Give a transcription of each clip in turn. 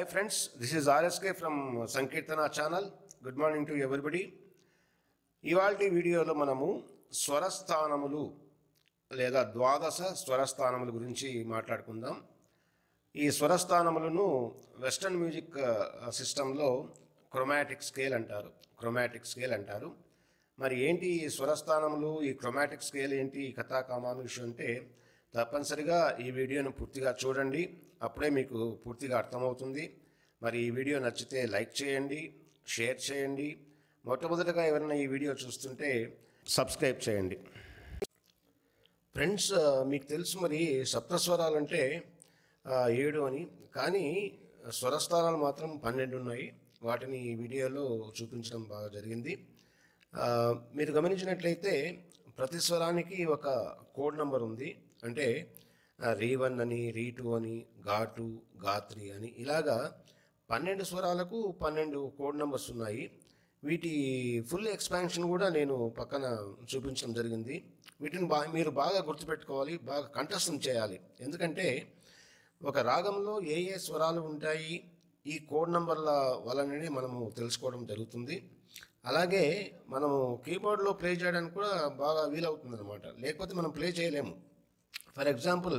friends, this is RSK from Sankirtana channel good morning to everybody ఇవాళ వీడియోలో మనము స్వరస్థానములు లేదా ద్వాదశ స్వరస్థానముల గురించి మాట్లాడుకుందాం ఈ స్వరస్థానములను వెస్టర్న్ మ్యూజిక్ సిస్టంలో క్రొమాటిక్ స్కేల్ అంటారు క్రొమాటిక్ స్కేల్ అంటారు మరి ఏంటి ఈ స్వరస్థానములు ఈ క్రొమాటిక్ స్కేల్ ఏంటి ఈ కథా కామానుషం అంటే తప్పనిసరిగా ఈ వీడియోను పూర్తిగా చూడండి అప్పుడే మీకు పూర్తిగా అర్థమవుతుంది మరి ఈ వీడియో నచ్చితే లైక్ చేయండి షేర్ చేయండి మొట్టమొదటిగా ఎవరైనా ఈ వీడియో చూస్తుంటే సబ్స్క్రైబ్ చేయండి ఫ్రెండ్స్ ఆ, మీకు తెలుసు మరి సప్తస్వరాలు అంటే ఆ, ఏడు అని కానీ స్వరస్థానాలు మాత్రం పన్నెండు ఉన్నాయి వాటిని ఈ వీడియోలో చూపించడం బాగా జరిగింది ఆ, మీరు గమనించినట్లయితే ప్రతి స్వరానికి ఒక కోడ్ నంబర్ ఉంది అంటే ఆ, రీ వన్ అని రీ టూ అని గా టూ గా త్రీ అని ఇలాగా పన్నెండు స్వరాలకు పన్నెండు కోడ్ నంబర్స్ ఉన్నాయి వీటి ఫుల్ ఎక్స్పాన్షన్ కూడా నేను పక్కన చూపించడం జరిగింది వీటిని బా మీరు బాగా గుర్తుపెట్టుకోవాలి బాగా కంఠస్థం చేయాలి ఎందుకంటే ఒక రాగంలో ఏ ఏ స్వరాలు ఉంటాయి ఈ కోడ్ నంబర్ల వలననే మనము తెలుసుకోవడం జరుగుతుంది అలాగే మనము కీబోర్డ్లో ప్లే చేయడానికి కూడా బాగా వీలవుతుంది అనమాట లేకపోతే మనం ప్లే చేయలేము ఫర్ ఎగ్జాంపుల్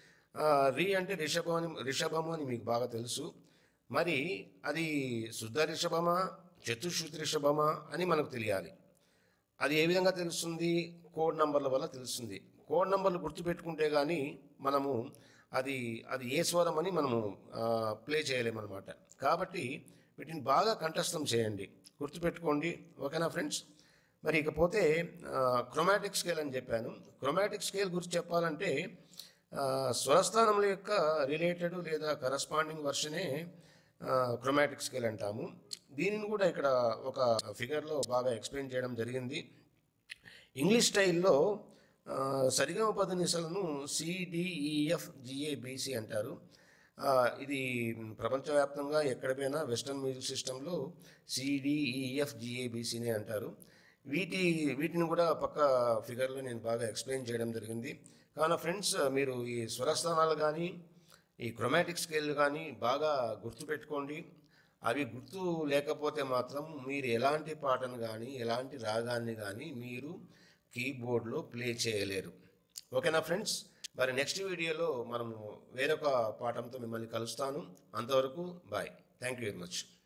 రీ అంటే రిషభం అని రిషభము అని మీకు బాగా తెలుసు మరి అది శుద్ధ రిషభమా చతుశ్రుతి రిషభమా అని మనకు తెలియాలి అది ఏ విధంగా తెలుస్తుంది కోడ్ నంబర్ల వల్ల తెలుస్తుంది కోడ్ నంబర్లు గుర్తుపెట్టుకుంటే కానీ మనము అది అది ఏ స్వరం అని మనము ప్లే చేయలేమన్నమాట కాబట్టి వీటిని బాగా కంఠస్థం చేయండి గుర్తుపెట్టుకోండి ఓకేనా ఫ్రెండ్స్ మరి ఇకపోతే క్రొమాటిక్ స్కేల్ అని చెప్పాను క్రొమాటిక్ స్కేల్ గురించి చెప్పాలంటే ఆ, స్వరస్థానముల యొక్క రిలేటెడ్ లేదా కరస్పాండింగ్ వర్షనే క్రొమాటిక్ స్కేల్ అంటాము దీనిని కూడా ఇక్కడ ఒక ఫిగర్లో బాగా ఎక్స్ప్లెయిన్ చేయడం జరిగింది ఇంగ్లీష్ స్టైల్లో ఆ, సరిగమ పదనిసలను సిడిఈఎఫ్ జిఏబిసి అంటారు ఆ, ఇది ప్రపంచవ్యాప్తంగా ఎక్కడ పోయినా వెస్టర్న్ మ్యూజిక్ సిస్టంలో సిడిఈఎఫ్ జిఏబిసినే అంటారు వీటి వీటిని కూడా పక్క ఫిగర్లో నేను బాగా ఎక్స్ప్లెయిన్ చేయడం జరిగింది కావున ఫ్రెండ్స్ మీరు ఈ స్వరస్థానాలు కానీ ఈ క్రొమాటిక్ స్కేల్ కానీ బాగా గుర్తుపెట్టుకోండి అవి గుర్తు లేకపోతే మాత్రం మీరు ఎలాంటి పాటను కానీ ఎలాంటి రాగాన్ని కానీ మీరు కీబోర్డ్లో ప్లే చేయలేరు ఓకేనా ఫ్రెండ్స్ మరి నెక్స్ట్ వీడియోలో మనము వేరొక పాఠంతో మిమ్మల్ని కలుస్తాను అంతవరకు bye thank you very much